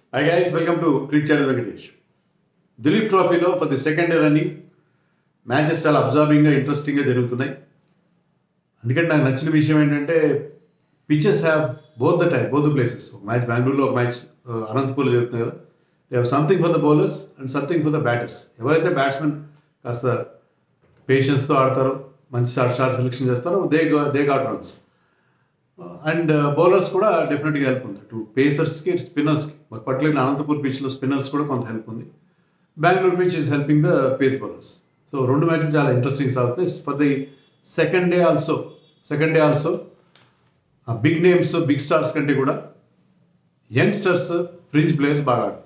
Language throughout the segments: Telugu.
హై గైస్ వెల్కమ్ టు క్రిక్ చాడీ వెంకటేష్ దిలీప్ ట్రోఫీలో ఫర్ ది సెకండ్ ఇయర్ అని మ్యాచెస్ చాలా అబ్జర్వింగ్గా ఇంట్రెస్టింగ్గా జరుగుతున్నాయి అందుకంటే నాకు నచ్చిన విషయం ఏంటంటే pitches have both the time both the places ఒక మ్యాచ్ బెంగళూరులో ఒక మ్యాచ్ అనంతపూర్లో జరుగుతుంది కదా they have something for the bowlers and something for the batters ఎవరైతే బ్యాట్స్మెన్ కాస్త పేషెన్స్తో ఆడతారో మంచి షార్ట్ షార్ట్ సెలెక్షన్ చేస్తారో they they got runs and bowlers కూడా డెఫినెట్గా హెల్ప్ ఉంది టు పేసర్స్కి స్పిన్నర్స్కి పర్టికులర్ అనంతపూర్ పిచ్లో స్పిన్నర్స్ కూడా కొంత హెల్ప్ ఉంది Bengaluru pitch is helping the pace bowlers so రెండు మ్యాచ్లు చాలా ఇంట్రెస్టింగ్ సాగుతాయి for the second day also second day also ఆ బిగ్ నేమ్స్ బిగ్ స్టార్స్ కంటే కూడా యంగ్స్టర్స్ ఫ్రింజ్ ప్లేయర్స్ బాగా ఆడతారు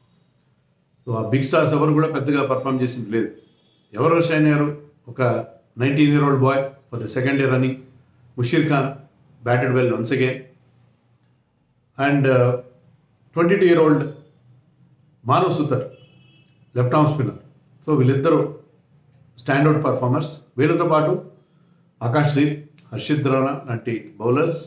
సో ఆ బిగ్ స్టార్స్ ఎవరు కూడా పెద్దగా పర్ఫామ్ చేసింది లేదు ఎవరు షైన్ అయ్యారు ఒక nineteen year old boy for the second year running Musheer Khan batted well once again and twenty two year old Manav Suthar left arm spinner so వీళ్ళిద్దరూ స్టాండర్డ్ పర్ఫార్మర్స్ వీళ్ళతో పాటు ఆకాష్ దీప్ హర్షిత్ రాణా లాంటి bowlers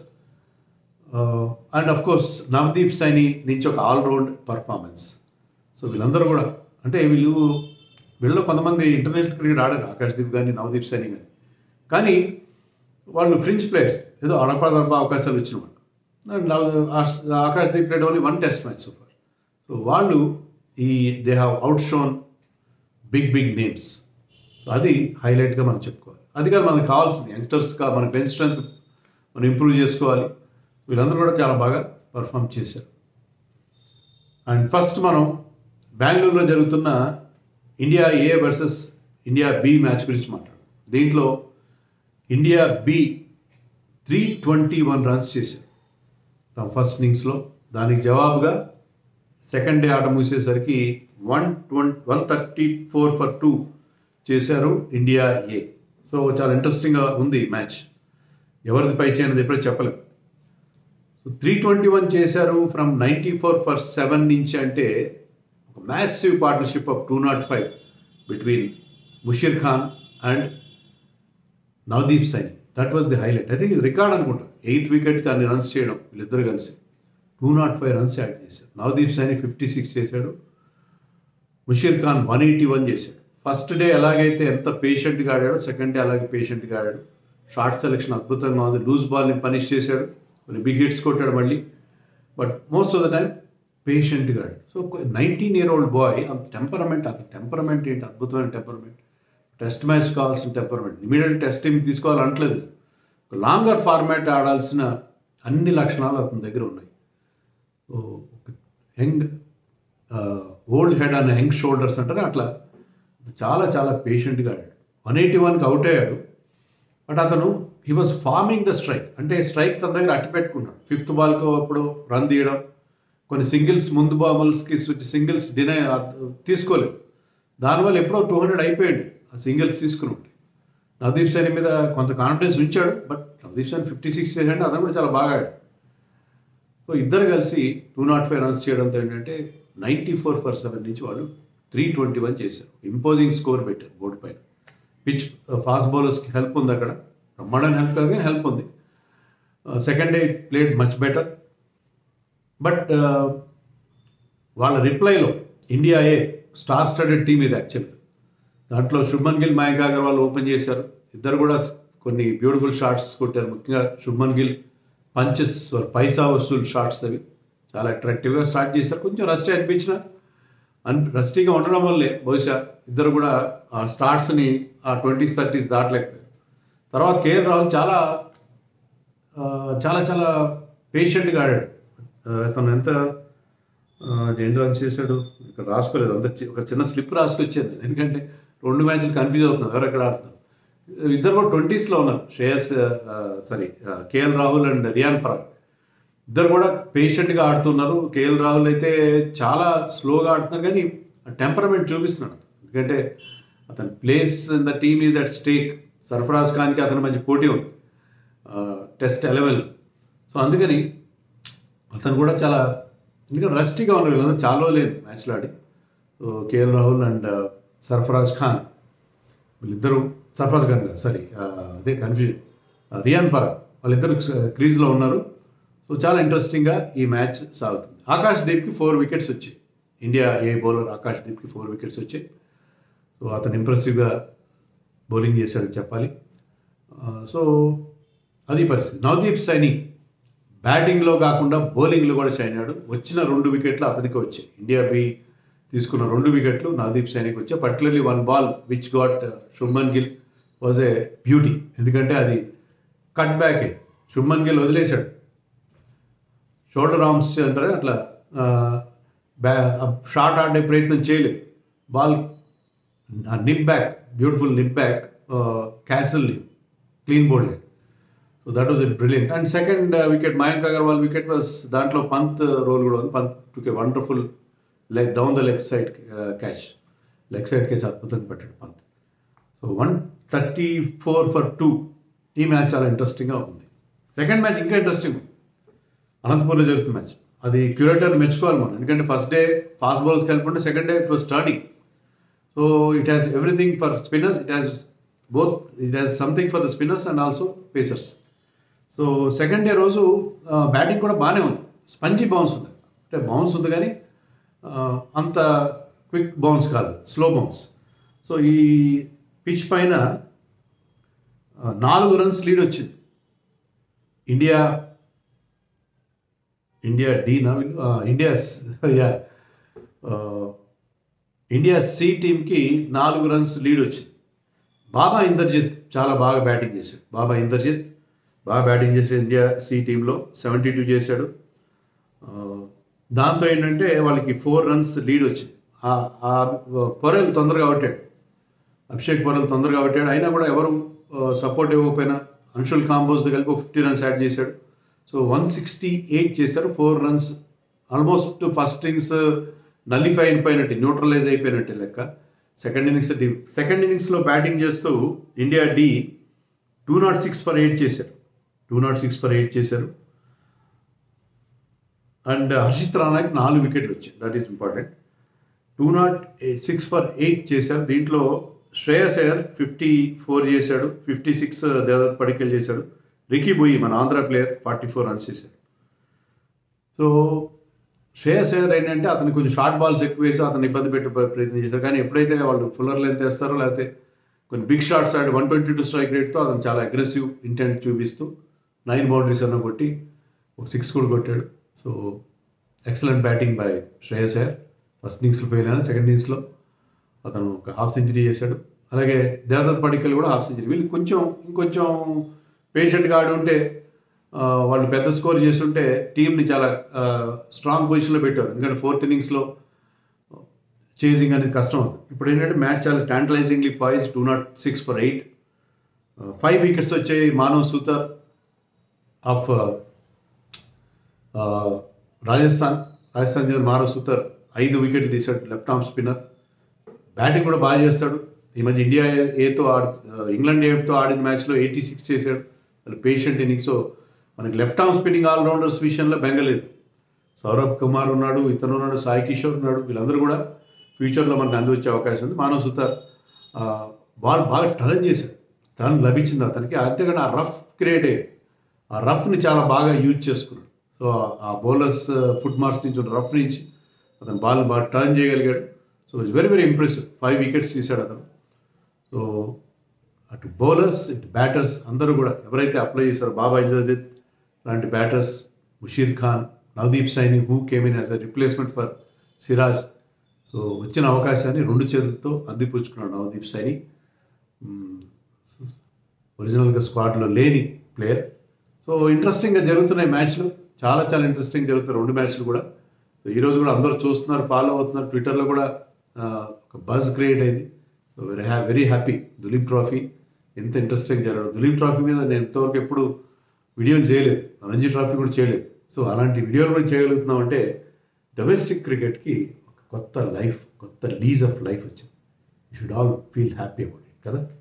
and of course Navdeep Saini నుంచి ఒక ఆల్రౌండ్ పర్ఫార్మెన్స్ సో వీళ్ళందరూ కూడా అంటే వీళ్ళు వీళ్ళలో కొంతమంది ఇంటర్నేషనల్ క్రికెట్ ఆడారు ఆకాష్ దీప్ కానీ నవదీప్ సైని కానీ కానీ వాళ్ళు ఫ్రించ్ ప్లేయర్స్ ఏదో అడపదడప అవకాశాలు వచ్చిన వాళ్ళు Akash Deep played only one test match super so వాళ్ళు ఈ they have outshone big big names అది హైలైట్గా మనం చెప్పుకోవాలి అది కాదు మనకు కావాల్సింది యంగ్స్టర్స్గా మన బెంచ్ స్ట్రెంత్ మనం ఇంప్రూవ్ చేసుకోవాలి వీళ్ళందరూ కూడా చాలా బాగా పర్ఫామ్ చేశారు అండ్ ఫస్ట్ మనం బెంగళూరులో జరుగుతున్న India A versus India B match గురించి మాట్లాడు దీంట్లో India B three twenty one runs చేశారు తమ ఫస్ట్ ఇన్నింగ్స్లో దానికి జవాబుగా సెకండ్ డే ఆట ముగిసేసరికి one twenty one thirty four for two చేశారు ఇండియా ఏ సో చాలా ఇంట్రెస్టింగ్గా ఉంది మ్యాచ్ ఎవరిది పై చేయనది ఎప్పుడో చెప్పలేం సో త్రీ ట్వంటీ వన్ చేశారు from ninety four for seven నుంచి అంటే ఒక massive partnership of two not five between Musheer Khan and Navdeep Saini that was the highlight I think record అనుకుంటా ఎయిత్ వికెట్కి అన్ని రన్స్ చేయడం వీళ్ళిద్దరు కలిసి two not five runs add చేశారు నవదీప్ సైని ఫిఫ్టీ సిక్స్ చేశాడు Musheer Khan one eighty one చేశాడు ఫస్ట్ డే ఎలాగైతే ఎంత పేషెంట్గా ఆడాడో సెకండ్ డే అలాగే పేషెంట్గా ఆడాడు షార్ట్ సెలెక్షన్ అద్భుతంగా ఉంది లూజ్ బాల్ని పనిష్ చేశాడు కొన్ని బిగ్ హిట్స్ కొట్టాడు మళ్ళీ but most of the time పేషెంట్గా ఆడాడు so nineteen year old boy అంత టెంపరమెంట్ అంత టెంపరమెంట్ ఏంటి అద్భుతమైన టెంపరమెంట్ టెస్ట్ మ్యాచ్ కావాల్సిన టెంపర్మెంట్ ఇమీడియట్ టెస్ట్ టీమ్ తీసుకోవాలంటలేదు లాంగర్ ఫార్మాట్ ఆడాల్సిన అన్ని లక్షణాలు అతని దగ్గర ఉన్నాయి young old head and young shoulders అంటారు అట్లా చాలా చాలా పేషెంట్గా ఆడాడు వన్ ఎయిటీ వన్కి అవుట్ అయ్యాడు బట్ అతను he was farming the strike అంటే స్ట్రైక్ తన దగ్గర అట్టి పెట్టుకున్నాడు ఫిఫ్త్ బాల్కి అప్పుడు రన్ తీయడం కొన్ని సింగిల్స్ ముందు బాల్స్కి స్విచ్ సింగిల్స్ డినై తీసుకోలేదు దానివల్ల ఎప్పుడో టూ హండ్రెడ్ అయిపోయాడు ఆ సింగిల్స్ తీసుకుని ఉంటే నవదీప్ సైని మీద కొంత కాన్ఫిడెన్స్ ఉంచాడు but Navdeep Saini fifty six చేశాడు అతను కూడా చాలా బాగా ఆడాడు సో ఇద్దరు కలిసి టూ నాట్ ఫైవ్ రన్స్ చేయడంతో ఏంటంటే నైంటీ ఫోర్ ఫర్ సెవెన్ నుంచి వాళ్ళు త్రీ ట్వంటీ వన్ చేశారు ఇంపోజింగ్ స్కోర్ పెట్టారు బోర్డు పైన పిచ్ ఫాస్ట్ బౌలర్స్కి హెల్ప్ ఉంది అక్కడ బ్రహ్మాండం హెల్ప్ కాదు కానీ హెల్ప్ ఉంది second day played much better but వాళ్ళ రిప్లైలో India A star studded team ఇది యాక్చువల్గా దాంట్లో శుభ్మన్ గిల్ మయాంక్ అగర్వాల్ ఓపెన్ చేశారు ఇద్దరు కూడా కొన్ని బ్యూటిఫుల్ షాట్స్ కొట్టారు ముఖ్యంగా శుభ్మన్ గిల్ పంచెస్ పైసా వసూలు షాట్స్ అవి చాలా అట్రాక్టివ్గా స్టార్ట్ చేశారు కొంచెం రస్టీ అనిపించిన అన్ రస్టీగా ఉండడం వల్లే బహుశా ఇద్దరు కూడా ఆ స్టార్ట్స్ని ఆ ట్వంటీస్ థర్టీస్ దాటలేకపోయారు తర్వాత కేఎల్ రాహుల్ చాలా చాలా చాలా పేషెంట్గా ఆడాడు అతను ఎంత ఎన్ని రన్స్ చేశాడు ఇక్కడ రాసుకోలేదు అంత ఒక చిన్న స్లిప్ రాసుకొచ్చేది ఎందుకంటే రెండు మ్యాచ్లు కన్ఫ్యూజ్ అవుతున్నారు ఎవరు ఎక్కడ ఆడుతున్నారు ఇద్దరు కూడా ట్వంటీస్లో ఉన్నారు Shreyas sorry KL Rahul and Riyan Parag ఇద్దరు కూడా పేషెంట్గా ఆడుతున్నారు కేఎల్ రాహుల్ అయితే చాలా స్లోగా ఆడుతున్నారు కానీ టెంపరమెంట్ చూపిస్తున్నాడు ఎందుకంటే అతని place in the team is at stake Sarfaraz ఖాన్కి అతని మధ్య పోటీ ఉంది టెస్ట్ ఎలెవెన్ సో అందుకని అతను కూడా చాలా ఎందుకంటే రస్టీగా ఉన్నారు వీళ్ళందరూ చాలా లేదు మ్యాచ్లో ఆడి so KL Rahul and Sarfaraz Khan వీళ్ళిద్దరూ సర్ఫరాజ్ ఖాన్ కాదు సారీ అదే కన్ఫ్యూజన్ రియాన్ పరా వాళ్ళిద్దరు క్రీజ్లో ఉన్నారు సో సో చాలా ఇంట్రెస్టింగ్గా ఈ మ్యాచ్ సాగుతుంది ఆకాష్ దీప్కి ఫోర్ వికెట్స్ వచ్చాయి ఇండియా ఏ బౌలర్ ఆకాష్ దీప్కి ఫోర్ వికెట్స్ వచ్చాయి సో అతను ఇంప్రెసివ్గా బౌలింగ్ చేశాడని చెప్పాలి ఆ, సో అది పరిస్థితి నవదీప్ సైని బ్యాటింగ్లో కాకుండా బౌలింగ్లో కూడా షైన్ అయ్యాడు వచ్చిన రెండు వికెట్లు అతనికి వచ్చాయి ఇండియా బి తీసుకున్న రెండు వికెట్లు నవదీప్ సైనికి వచ్చాయి particularly one ball which got Shubman Gill was a beauty ఎందుకంటే అది కట్ బ్యాక్ శుభ్మన్ గిల్ వదిలేశాడు షోల్డర్ ఆర్మ్స్ అంటారే అట్లా ఆ, బ్యా షార్ట్ ఆడే ప్రయత్నం చేయలేదు ball nip back beautiful nip back castle clean bowled so that was a brilliant and second wicket Mayank Agarwal wicket was దాంట్లో పంత్ రోల్ కూడా ఉంది Pant took a wonderful leg down the leg side catch leg side catch అద్భుతంగా పెట్టాడు Pant so one thirty four for two ఈ మ్యాచ్ చాలా ఇంట్రెస్టింగ్గా ఉంది సెకండ్ మ్యాచ్ ఇంకా ఇంట్రెస్టింగ్ అనంతపూర్లో జరుగుతున్న మ్యాచ్ అది క్యూరేటర్ మెచ్చుకోవాలి మనం ఎందుకంటే ఫస్ట్ డే ఫాస్ట్ బౌలర్స్ కలుపుకుంటే second day it was starting so it has everything for spinners it has both it has something for the spinners and also pacers so second day రోజు బ్యాటింగ్ కూడా బాగానే ఉంది స్పంజీ బౌన్స్ ఉంది అంటే బౌన్స్ ఉంది కానీ ఆ, అంత క్విక్ బౌన్స్ కాదు స్లో బౌన్స్ సో ఈ పిచ్ పైన ఆ, నాలుగు రన్స్ లీడ్ వచ్చింది ఇండియా ఇండియా డీనా వీళ్ళు? ఆ, ఇండియా స్- యా ఆ, ఇండియా సి టీంకి నాలుగు రన్స్ లీడ్ వచ్చింది బాబా ఇందర్జిత్ చాలా బాగా బ్యాటింగ్ చేశాడు బాబా ఇందర్జిత్ బాగా బ్యాటింగ్ చేశాడు ఇండియా సి టీంలో సెవెంటీ టూ చేశాడు ఆ, దాంతో ఏంటంటే వాళ్ళకి ఫోర్ రన్స్ లీడ్ వచ్చింది ఆ- ఆ పొరల్ తొందరగా కొట్టాడు అభిషేక్ పొరల్ తొందరగా కొట్టాడు అయినా కూడా ఎవరు సపోర్ట్ ఇవ్వకపోయినా అంశుల్ కాంబోస్తో కలిపి ఫిఫ్టీ రన్స్ యాడ్ చేశాడు సో వన్ సిక్స్టీ ఎయిట్ చేశారు four runs almost first innings nullify అయిపోయినట్టు న్యూట్రలైజ్ అయిపోయినట్టే లెక్క సెకండ్ ఇన్నింగ్స్ డి సెకండ్ ఇన్నింగ్స్లో బ్యాటింగ్ చేస్తూ India D two not six for eight చేశారు two not six for eight చేశారు అండ్ హర్షిత్ రానాకి నాలుగు వికెట్లు వచ్చాయి that is important two not six for eight చేశారు దీంట్లో శ్రేయస్ అయ్యర్ ఫిఫ్టీ ఫోర్ చేశాడు ఫిఫ్టీ సిక్స్ దేవదత్ పడికెల్ చేశాడు రికీ బోయి మన Andhra player forty four runs చేశాడు సో శ్రేయస్ అయ్యర్ ఏంటంటే అతను కొంచెం షార్ట్ బాల్స్ ఎక్కువ వేసి అతను ఇబ్బంది పెట్టే ప్ర- ప్రయత్నం చేశారు కానీ ఎప్పుడైతే వాళ్ళు ఫుల్లర్ లెంత్ వేస్తారో లేకపోతే కొన్ని బిగ్ షాట్స్ ఆడి వన్ ట్వంటీ టూ స్ట్రైక్ రేట్తో అతను చాలా అగ్రెసివ్ ఇంటెంట్ చూపిస్తూ నైన్ బౌండరీస్ అన్న కొట్టి ఒక సిక్స్ కూడా కొట్టాడు so excellent batting by Shreyas Iyer first ఇన్నింగ్స్లో ఫెయిల్ అయినా సెకండ్ ఇన్నింగ్స్లో అతను ఒక హాఫ్ సెంచరీ చేశాడు అలాగే దేవదత్ పడికల్ కూడా హాఫ్ సెంచరీ వీళ్ళు కొంచెం ఇంకొంచెం పేషెంట్గా ఆడి ఉంటే ఆ, వాళ్ళు పెద్ద స్కోర్ చేస్తుంటే టీంని చాలా స్ట్రాంగ్ పొజిషన్లో పెట్టారు ఎందుకంటే ఫోర్త్ ఇన్నింగ్స్లో చేజింగ్ అనేది కష్టం అవుతుంది ఇప్పుడు ఏంటంటే మ్యాచ్ చాలా tantalisingly poised two not six for eight five wickets వచ్చాయి మానవ్ సూతర్ ఆఫ్ రాజస్థాన్ రాజస్థాన్ చెందిన మానవ్ సూతర్ ఐదు వికెట్లు తీశాడు లెఫ్ట్ ఆర్మ్ స్పిన్నర్ బ్యాటింగ్ కూడా బాగా చేస్తాడు ఈ మధ్య ఇండియా ఏతో ఆడు ఇంగ్లాండ్ ఏతో ఆడిన మ్యాచ్లో ఎయిటీ సిక్స్ చేశాడు వాళ్ళు పేషెంట్ ఇన్నింగ్స్ సో మనకి లెఫ్ట్ ఆర్మ్ స్పిన్నింగ్ ఆల్రౌండర్స్ విషయంలో బెంగలేదు సౌరభ్ కుమార్ ఉన్నాడు ఇతను ఉన్నాడు సాయి కిషోర్ ఉన్నాడు వీళ్ళందరూ కూడా ఫ్యూచర్లో మనకు అందివచ్చే అవకాశం ఉంది మానవ్ సుతార్ ఆ, బాల్ బాగా టర్న్ చేశాడు టర్న్ లభించింది అతనికి అంతేకాని ఆ రఫ్ క్రియేట్ అయ్యింది ఆ రఫ్ని చాలా బాగా యూజ్ చేసుకున్నాడు సో ఆ బౌలర్స్ ఫుట్ మార్క్స్ నుంచి ఉన్న రఫ్ నుంచి అతను బాల్ బాగా టర్న్ చేయగలిగాడు so it's very very impressive five wickets తీశాడు అతను సో అటు బౌలర్స్ ఇటు బ్యాటర్స్ అందరూ కూడా ఎవరైతే అప్లై చేశారో బాబా ఇంద్రజిత్ లాంటి batters Musheer Khan Navdeep Saini who came in as a replacement for Siraj so వచ్చిన అవకాశాన్ని రెండు చేతులతో అందిపుచ్చుకున్నాడు నవదీప్ సైని ఒరిజినల్గా స్క్వాడ్లో లేని ప్లేయర్ సో ఇంట్రెస్టింగ్గా జరుగుతున్నాయి మ్యాచ్లు చాలా చాలా ఇంట్రెస్టింగ్ జరుగుతాయి రెండు మ్యాచ్లు కూడా సో ఈరోజు కూడా అందరూ చూస్తున్నారు ఫాలో అవుతున్నారు ట్విట్టర్లో కూడా ఆ, ఒక బజ్ క్రియేట్ అయింది so very ha very happy Duleep trophy ఎంత ఇంట్రెస్టింగ్ జరగదు దులీప్ ట్రాఫీ మీద నేను ఇంతవరకు ఎప్పుడు వీడియోలు చేయలేదు రంజీ ట్రాఫీ కూడా చేయలేదు సో అలాంటి వీడియోలు కూడా చేయగలుగుతున్నాం అంటే డొమెస్టిక్ క్రికెట్కి ఒక కొత్త లైఫ్ కొత్త లీజ్ ఆఫ్ లైఫ్ వచ్చింది you should all feel happy about it కదా